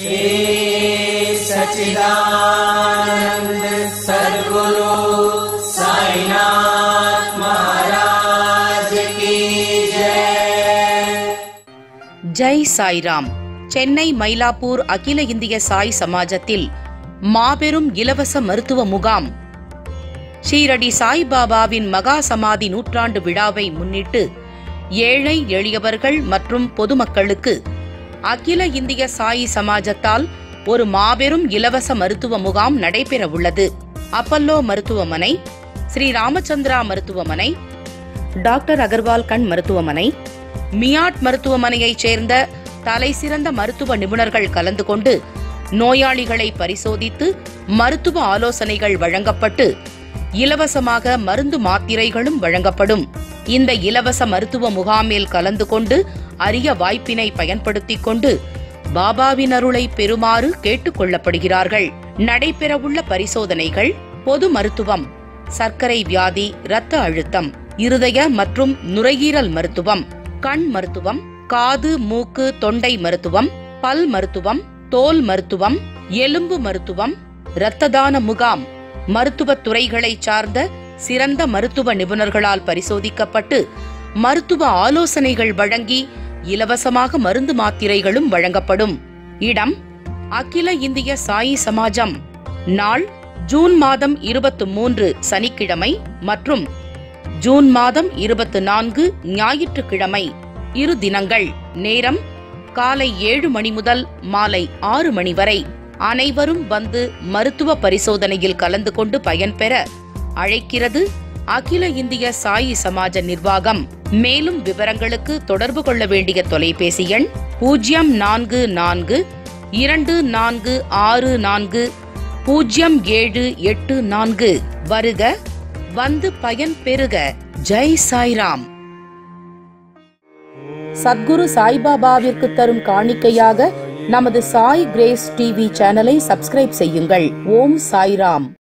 सच्चिदानंद सदगुरु साईनाथ महाराज की जय ஜெய் சாய்ராம் சென்னை மயிலாப்பூர் அகில இந்திய சாய் சமாஜத்தில் மாபெரும் இலவச மருத்துவ முகாம் ஷீரடி சாய்பாபாவின் மகா சமாதி நூற்றாண்டு விழாவை முன்னிட்டு ஏழை எளியவர்கள் மற்றும் பொதுமக்களுக்கு அகில இந்திய சாய் சமாஜத்தால் ஒரு மாபெரும் இலவச மருத்துவ முகாம் நடைபெறவுள்ளது அப்பல்லோ மருத்துவமனை ஸ்ரீ ராமச்சந்திரா மருத்துவமனை டாக்டர் அகர்வால் கண் மருத்துவமனை மியாட் மருத்துவமனையைச் சேர்ந்த தலைசிறந்த மருத்துவ நிபுணர்கள் கலந்து கொண்டு நோயாளிகளை பரிசோதித்து மருத்துவ ஆலோசனைகள் வழங்கப்பட்டு இலவசமாக மருந்து மாத்திரைகளும் வழங்கப்படும் இந்த இலவச மருத்துவ முகாமில் கலந்து கொண்டு அரிய வாய்ப்பினை பயன்படுத்திக் கொண்டு பாபாவின் அருளை பெறுமாறு கேட்டுக் கொள்ளப்படுகிறார்கள் நடைபெறவுள்ள பரிசோதனைகள் பொது மருத்துவம் சர்க்கரை வியாதி இரத்த அழுத்தம் இருதய மற்றும் நுரையீரல் மருத்துவம் கண் மருத்துவம் காது மூக்கு தொண்டை மருத்துவம் பல் மருத்துவம் தோல் மருத்துவம் எலும்பு மருத்துவம் இரத்த தான முகாம் மருத்துவத் துறைகளைச் சார்ந்த சிறந்த மருத்துவ நிபுணர்களால் பரிசோதிக்கப்பட்டு மருத்துவ ஆலோசனைகள் வழங்கி இலவசமாக மருந்து மாத்திரைகளும் வழங்கப்படும் இடம் அகில இந்திய சாயி சமாஜம் நாள் ஜூன் மாதம் இருபத்து மூன்று சனிக்கிழமை மற்றும் ஜூன் மாதம் இருபத்து நான்கு ஞாயிற்றுக்கிழமை இரு தினங்கள் நேரம் காலை ஏழு மணி முதல் மாலை ஆறு மணி வரை அனைவரும் வந்து மருத்துவ பரிசோதனையில் கலந்து கொண்டு பயன்பெற அழைக்கிறது அகில இந்திய சாயி சமாஜ நிர்வாகம் மேலும் விவரங்களுக்கு தொடர்பு கொள்ள வேண்டிய தொலைபேசி எண் பூஜ்ஜியம் நான்கு நான்கு இரண்டு நான்கு ஆறு நான்கு பூஜ்ஜியம் ஏழு எட்டு நான்கு வருக வந்து பயன் பெறுக ஜெய் சாய்ராம் சத்குரு சாய்பாபாவிற்கு தரும் காணிக்கையாக நமது சாய் கிரேஸ் டிவி சேனலை சப்ஸ்கிரைப் செய்யுங்கள் ஓம் சாய்ராம்